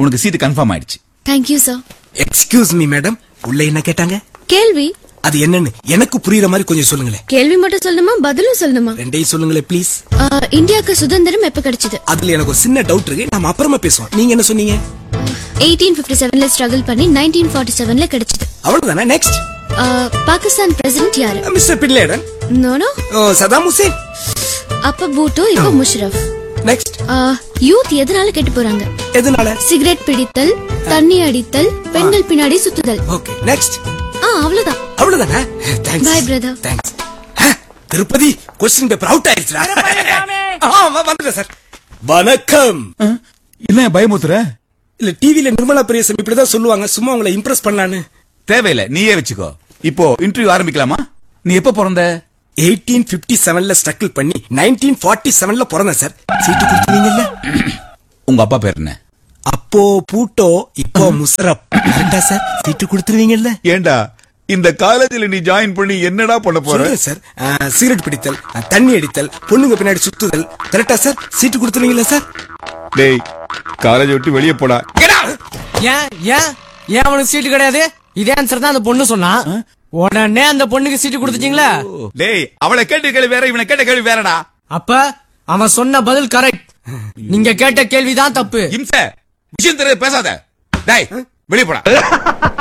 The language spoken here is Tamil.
உனக்கு சீட்டு கன்ஃபார்ம் ஆயிடுச்சு thank you sir excuse me madam உள்ள என்ன கேட்டாங்க கேள்வி அது என்னன்னு எனக்கு புரியுற மாதிரி கொஞ்சம் சொல்லுங்களேன் கேள்வி மட்டும் சொல்லணுமா பதிலும் சொல்லணுமா ரெண்டையும் சொல்லுங்களேன் ப்ளீஸ் ஆ, இந்தியாவுக்கு சுதந்திரம் எப்ப கிடைச்சது அதுல எனக்கு ஒரு சின்ன டவுட் இருக்கு நாம அப்புறமா பேசுவோம் நீங்க என்ன சொன்னீங்க எயிட்டீன் பிப்டி செவன்ல ஸ்ட்ரகிள் பண்ணி நைன்டீன் ஃபார்ட்டி செவன்ல கிடைச்சது அவ்வளவுதானே நெக்ஸ்ட் ஆ, பாகிஸ்தான் பிரசிடென்ட் யாரு மிஸ்டர் பின்லேடன் நோனோ ஓ சதாம் ஹுசேன் அப்ப பூட்டோ இப்ப முஷரஃப் நெக்ஸ்ட் யூத் எதனால கெட்டு போறாங்க எதனால சிகரெட் பிடித்தல் தண்ணி அடித்தல் பெண்கள் பின்னாடி சுத்துதல் ஓகே நெக்ஸ்ட் ஆ அவ்வளவுதான் அவ்வளவுதானே thanks Bye, brother. Thanks Tirupati question paper out ஆயிடுச்சுடா ஆ, வ- வந்துட்டேன் சார் வணக்கம் என்ன பயமுத்துற இல்ல டிவில நிர்மலா பெரியசாமி இப்படிதான் சொல்லுவாங்க சும்மா உங்களை இம்ப்ரெஸ் பண்ணலான்னு தேவையில்ல நீயே வச்சுக்கோ இப்போ இன்டர்வியூ ஆரம்பிக்கலாமா நீ எப்ப பிறந்த எயிட்டீன் பிப்டி செவன்ல ஸ்ட்ரகிள் பண்ணி நைன்டீன் ஃபார்ட்டி செவன்ல பிறந்தேன் சார் சீட்டு கொடுத்துருவீங்கல்ல உங்க அப்பா பேர் என்ன அப்போ பூட்டோ இப்போ முசரப் கரெக்டா சார் சீட்டு கொடுத்துருவீங்கல்ல ஏண்டா இந்த காலேஜ்ல நீ ஜாயின் பண்ணி என்னடா பண்ண சொல்றேன் சார் ஆ, சிகரெட் பிடித்தல் ஆ, தண்ணி அடித்தல் பொண்ணுங்க பின்னாடி சுத்துதல் கரெக்டா சார் சீட்டு கொடுத்துருவீங்களா சார் டேய் காலேஜ் விட்டு வெளியே போடா ஏன் ஏன் ஏன் அவனுக்கு சீட்டு கிடையாது இதே ஆன்சர் தான் அந்த பொண்ணு சொன்னா உடனே அந்த பொண்ணுக்கு சீட்டு கொடுத்துட்டீங்களா டேய் அவளை கேட்ட கேள்வி வேற இவனை கேட்ட கேள்வி வேறடா அப்ப அவன் சொன்ன பதில் கரெக்ட் நீங்க கேட்ட கேள்விதான் தப்பு இம்ச விஷயம் தெரியாது பேசாத டேய் வெளியே போடா